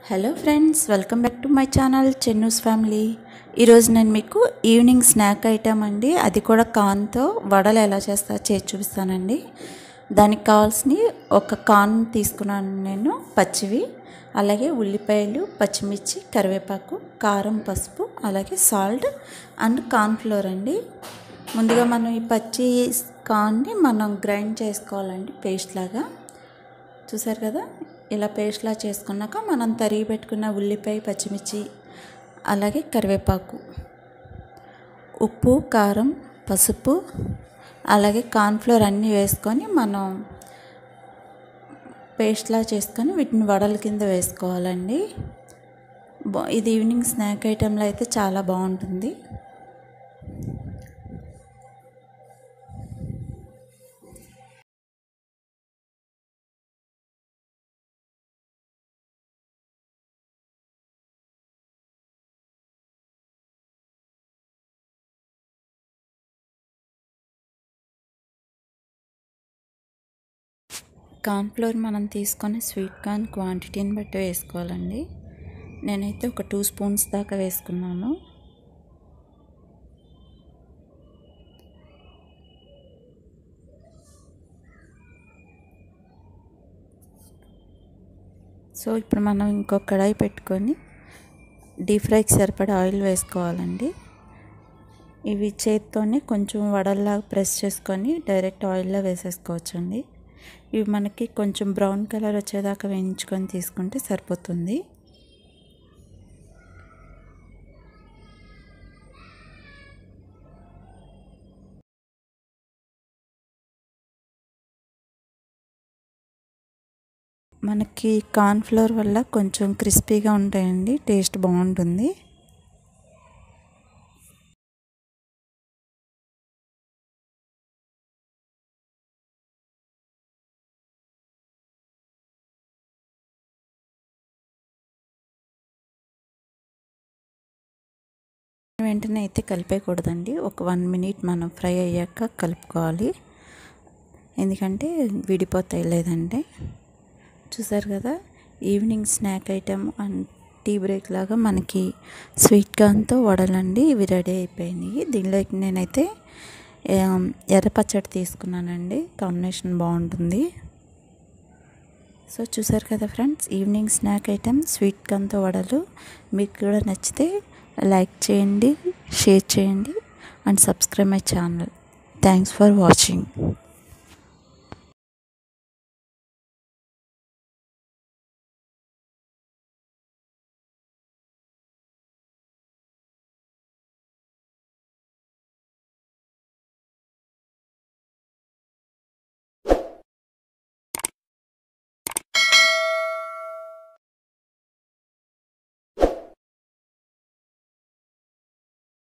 hello friends welcome back to my channel Chennu's family ఈరోజు నేను మీకు ఈవినింగ్ స్నాక్ ఐటమ్ అండి అది కూడా కార్న్తో వడలు ఎలా చేస్తా చేసి చూపిస్తానండి దానికి కావాల్సిన ఒక కార్న్ తీసుకున్నాను నేను పచ్చివి అలాగే ఉల్లిపాయలు పచ్చిమిర్చి కరివేపాకు కారం పసుపు అలాగే సాల్ట్ అండ్ కార్న్ ఫ్లోర్ అండి ముందుగా మనం ఈ పచ్చి కార్న్ని మనం గ్రైండ్ చేసుకోవాలండి పేస్ట్ లాగా చూసారు కదా ఇలా పేస్ట్లా చేసుకున్నాక మనం తరిగి పెట్టుకున్న ఉల్లిపాయ పచ్చిమిర్చి అలాగే కరివేపాకు ఉప్పు కారం పసుపు అలాగే కార్న్ఫ్లోర్ అన్నీ వేసుకొని మనం పేస్ట్లా చేసుకొని వీటిని వడల కింద వేసుకోవాలండి ఇది ఈవినింగ్ స్నాక్ ఐటెంలో అయితే చాలా బాగుంటుంది కార్న్ఫ్లోర్ మనం తీసుకొని స్వీట్ కార్న్ క్వాంటిటీని బట్టి వేసుకోవాలండి నేనైతే ఒక టూ స్పూన్స్ దాకా వేసుకున్నాను సో ఇప్పుడు మనం ఇంకొక కడాయి పెట్టుకొని డీప్ ఫ్రైకి సరిపడా ఆయిల్ వేసుకోవాలండి ఇవి చేత్తోనే కొంచెం వడల్లాగా ప్రెస్ చేసుకొని డైరెక్ట్ ఆయిల్లో వేసేసుకోవచ్చండి ఇవి మనకి కొంచెం బ్రౌన్ కలర్ వచ్చేదాకా వేయించుకొని తీసుకుంటే సరిపోతుంది మనకి కార్న్ఫ్లోర్ వల్ల కొంచెం క్రిస్పీగా ఉంటాయండి టేస్ట్ బాగుంటుంది వెంటనే అయితే కలిపేయకూడదండి ఒక వన్ మినిట్ మనం ఫ్రై అయ్యాక కలుపుకోవాలి ఎందుకంటే విడిపోతాయి లేదంటే చూసారు కదా evening snack item and tea break లాగా మనకి స్వీట్ కార్న్తో వడలండి ఇవి రెడీ అయిపోయినాయి దీనిలోకి నేనైతే ఎర్ర పచ్చడి తీసుకున్నానండి కాంబినేషన్ బాగుంటుంది సో చూసారు కదా friends evening snack item sweet కార్న్తో వడలు మీకు కూడా నచ్చితే లైక్ చేయండి షేర్ చేయండి and subscribe my channel thanks for watching